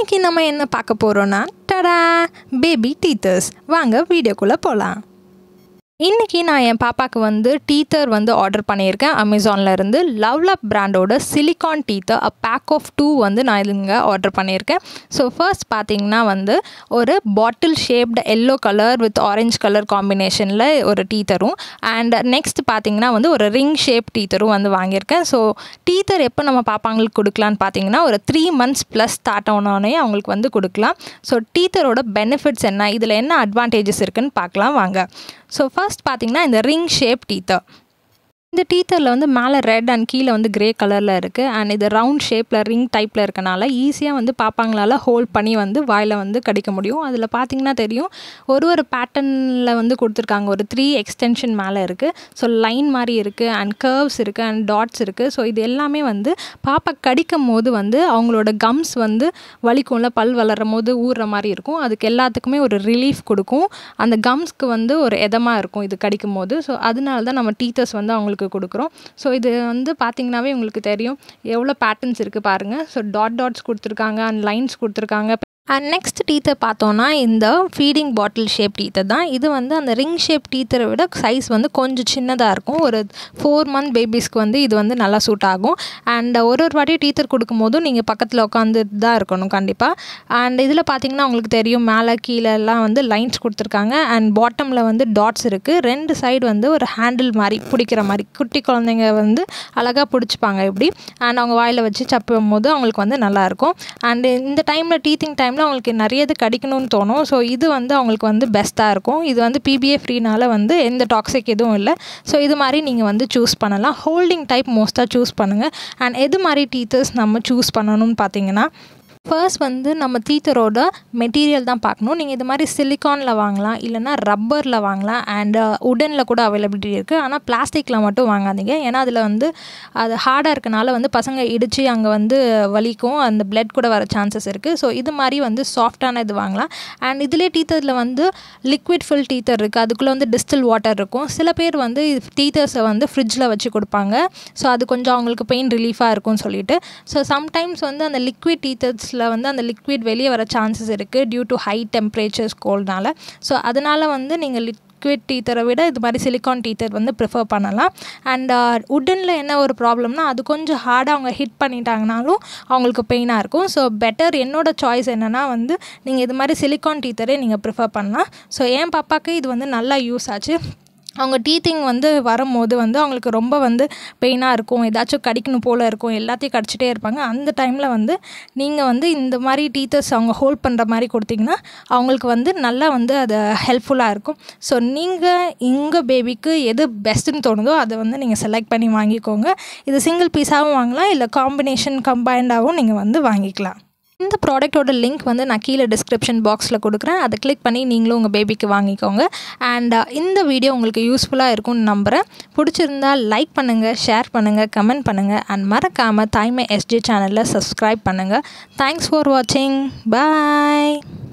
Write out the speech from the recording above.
இன்றைக்கி நம்ம என்ன பார்க்க போகிறோன்னா டடா பேபி டீத்தர்ஸ் வாங்க வீடியோக்குள்ளே போகலாம் இன்றைக்கி நான் என் பாப்பாவுக்கு வந்து டீத்தர் வந்து ஆர்டர் பண்ணியிருக்கேன் அமேசானில் இருந்து லவ்லப் பிராண்டோட silicone teether a pack of two வந்து நான் இங்கே ஆர்டர் பண்ணியிருக்கேன் ஸோ ஃபர்ஸ்ட் பார்த்தீங்கன்னா வந்து ஒரு bottle shaped yellow colour with orange colour காம்பினேஷனில் ஒரு டீத்தரும் அண்ட் நெக்ஸ்ட் பார்த்தீங்கன்னா வந்து ஒரு ரிங் ஷேப் டீத்தரும் வந்து வாங்கியிருக்கேன் ஸோ டீத்தர் எப்போ நம்ம பாப்பாங்களுக்கு கொடுக்கலான்னு பார்த்தீங்கன்னா ஒரு த்ரீ மந்த்ஸ் ப்ளஸ் ஸ்டார்ட் ஆனோடனே அவங்களுக்கு வந்து கொடுக்கலாம் ஸோ டீத்தரோட பெனிஃபிட்ஸ் என்ன இதில் என்ன அட்வான்டேஜஸ் இருக்குன்னு பார்க்கலாம் வாங்க ஸோ ஃபர்ஸ்ட் பார்த்தீங்கன்னா இந்த ரிங் ஷேப் டீத்தர் இந்த டீத்தரில் வந்து மேலே ரெட் அண்ட் கீழே வந்து கிரே கலரில் இருக்குது அண்ட் இது ரவுண்ட் ஷேப்பில் ரிங் டைப்பில் இருக்கனால ஈஸியாக வந்து பாப்பாங்களால் ஹோல்ட் பண்ணி வந்து வாயில் வந்து கடிக்க முடியும் அதில் பார்த்தீங்கன்னா தெரியும் ஒரு ஒரு பேட்டர்னில் வந்து கொடுத்துருக்காங்க ஒரு த்ரீ எக்ஸ்டென்ஷன் மேலே இருக்குது ஸோ லைன் மாதிரி இருக்குது அண்ட் கர்வ்ஸ் இருக்குது அண்ட் டாட்ஸ் இருக்குது ஸோ இது எல்லாமே வந்து பாப்பா கடிக்கும் போது வந்து அவங்களோட கம்ஸ் வந்து வலிக்கும்ல பல் வளரும் போது ஊறுற மாதிரி இருக்கும் அதுக்கு எல்லாத்துக்குமே ஒரு ரிலீஃப் கொடுக்கும் அந்த கம்ஸ்க்கு வந்து ஒரு எதமாக இருக்கும் இது கடிக்கும் போது ஸோ அதனால தான் நம்ம டீச்சர்ஸ் வந்து அவங்களுக்கு உங்களுக்கு கொடுக்குறோம் ஸோ இது வந்து பார்த்திங்கனாவே உங்களுக்கு தெரியும் எவ்வளோ பேட்டர்ன்ஸ் இருக்குது பாருங்கள் ஸோ டாட் டாட்ஸ் கொடுத்துருக்காங்க அண்ட் லைன்ஸ் கொடுத்துருக்காங்க அண்ட் நெக்ஸ்ட் டீத்தை பார்த்தோன்னா இந்த ஃபீடிங் பாட்டில் ஷேப் டீத்தை தான் இது வந்து அந்த ரிங் ஷேப் டீத்தரை விட சைஸ் வந்து கொஞ்சம் சின்னதாக இருக்கும் ஒரு ஃபோர் மந்த் பேபிஸ்க்கு வந்து இது வந்து நல்லா சூட் ஆகும் அண்ட் ஒரு ஒரு வாட்டி டீத்தர் கொடுக்கும்போதும் நீங்கள் பக்கத்தில் உட்காந்துட்டு தான் இருக்கணும் கண்டிப்பாக அண்ட் இதில் பார்த்தீங்கன்னா உங்களுக்கு தெரியும் மேலே கீழே எல்லாம் வந்து லைன்ஸ் கொடுத்துருக்காங்க அண்ட் பாட்டமில் வந்து டாட்ஸ் இருக்குது ரெண்டு சைடு வந்து ஒரு ஹேண்டில் மாதிரி பிடிக்கிற மாதிரி குட்டி குழந்தைங்க வந்து அழகாக பிடிச்சிப்பாங்க இப்படி அண்ட் அவங்க வாயில் வச்சு சப்பும் போது அவங்களுக்கு வந்து நல்லாயிருக்கும் அண்ட் இந்த டைமில் டீத்திங் டைமில் அவங்களுக்கு நிறைய இது கடிக்கணும்னு தோணும் ஸோ இது வந்து அவங்களுக்கு வந்து பெஸ்ட்டாக இருக்கும் இது வந்து பிபிஏ ஃப்ரீனால வந்து எந்த டாக்ஸிக் எதுவும் இல்லை ஸோ இது மாதிரி நீங்கள் வந்து சூஸ் பண்ணலாம் ஹோல்டிங் டைப் மோஸ்ட்டாக சூஸ் பண்ணுங்கள் அண்ட் எது மாதிரி டீத்தர்ஸ் நம்ம சூஸ் பண்ணணும்னு பார்த்தீங்கன்னா ஃபர்ஸ்ட் வந்து நம்ம டீத்தரோட மெட்டீரியல் தான் பார்க்கணும் நீங்கள் இது மாதிரி சிலிக்கானில் வாங்கலாம் இல்லைனா ரப்பரில் வாங்கலாம் அண்ட் உடனில் கூட அவைலபிலிட்டி இருக்குது ஆனால் பிளாஸ்டிக்கில் மட்டும் வாங்காதீங்க ஏன்னா அதில் வந்து அது ஹார்டாக இருக்கனால வந்து பசங்க இடித்து அங்கே வந்து வலிக்கும் அந்த பிளட் கூட வர சான்சஸ் இருக்குது ஸோ இது மாதிரி வந்து சாஃப்டான இது வாங்கலாம் அண்ட் இதிலே டீத்தரில் வந்து லிக்விட் ஃபில் டீத்தர் இருக்குது அதுக்குள்ளே வந்து டிஸ்டில் வாட்டர் இருக்கும் சில பேர் வந்து டீத்தர்ஸை வந்து ஃப்ரிட்ஜில் வச்சு கொடுப்பாங்க ஸோ அது கொஞ்சம் அவங்களுக்கு பெயின் ரிலீஃபாக இருக்கும்னு சொல்லிட்டு ஸோ சம்டைம்ஸ் வந்து அந்த லிக்விட் டீத்தர்ஸில் வந்து அந்த லிக்விட் வெளியே வர சான்சஸ் இருக்குது டியூ டு ஹை டெம்பரேச்சர்ஸ் கோல்ட்னால ஸோ அதனால் வந்து நீங்கள் லிக்விட் டீத்தரை விட இது மாதிரி சிலிக்கான் டீத்தர் வந்து ப்ரிஃபர் பண்ணலாம் அண்ட் உட்டனில் என்ன ஒரு ப்ராப்ளம்னா அது கொஞ்சம் ஹார்டாக அவங்க ஹிட் பண்ணிட்டாங்கனாலும் அவங்களுக்கு பெயினாக இருக்கும் ஸோ பெட்டர் என்னோட சாய்ஸ் என்னென்னா வந்து நீங்கள் இது மாதிரி சிலிக்கான் டீத்தரே நீங்கள் ப்ரிஃபர் பண்ணலாம் ஸோ என் பாப்பாவுக்கு இது வந்து நல்லா யூஸ் ஆச்சு அவங்க டீத்திங் வந்து வரும்போது வந்து அவங்களுக்கு ரொம்ப வந்து பெயினாக இருக்கும் ஏதாச்சும் கடிக்கணும் போல் இருக்கும் எல்லாத்தையும் கடிச்சிட்டே இருப்பாங்க அந்த டைமில் வந்து நீங்கள் வந்து இந்த மாதிரி டீத்தர்ஸ் அவங்க ஹோல்ட் பண்ணுற மாதிரி கொடுத்தீங்கன்னா அவங்களுக்கு வந்து நல்லா வந்து அது ஹெல்ப்ஃபுல்லாக இருக்கும் ஸோ நீங்கள் உங்கள் பேபிக்கு எது பெஸ்ட்டுன்னு தோணுதோ அதை வந்து நீங்கள் செலக்ட் பண்ணி வாங்கிக்கோங்க இது சிங்கிள் பீஸாகவும் வாங்கலாம் இல்லை காம்பினேஷன் கம்பைண்டாகவும் நீங்கள் வந்து வாங்கிக்கலாம் இந்த ப்ராடக்ட்டோட லிங்க் வந்து நான் கீழே டிஸ்கிரிப்ஷன் பாக்ஸில் கொடுக்குறேன் அதை கிளிக் பண்ணி நீங்களும் உங்கள் பேபிக்கு வாங்கிக்கோங்க அண்ட் இந்த வீடியோ உங்களுக்கு யூஸ்ஃபுல்லாக இருக்கும்னு நம்புகிறேன் பிடிச்சிருந்தா லைக் பண்ணுங்கள் ஷேர் பண்ணுங்கள் கமெண்ட் பண்ணுங்கள் அண்ட் மறக்காமல் தாய்மை எஸ்ஜே சேனலில் சப்ஸ்கிரைப் பண்ணுங்கள் தேங்க்ஸ் ஃபார் வாட்சிங் பாய்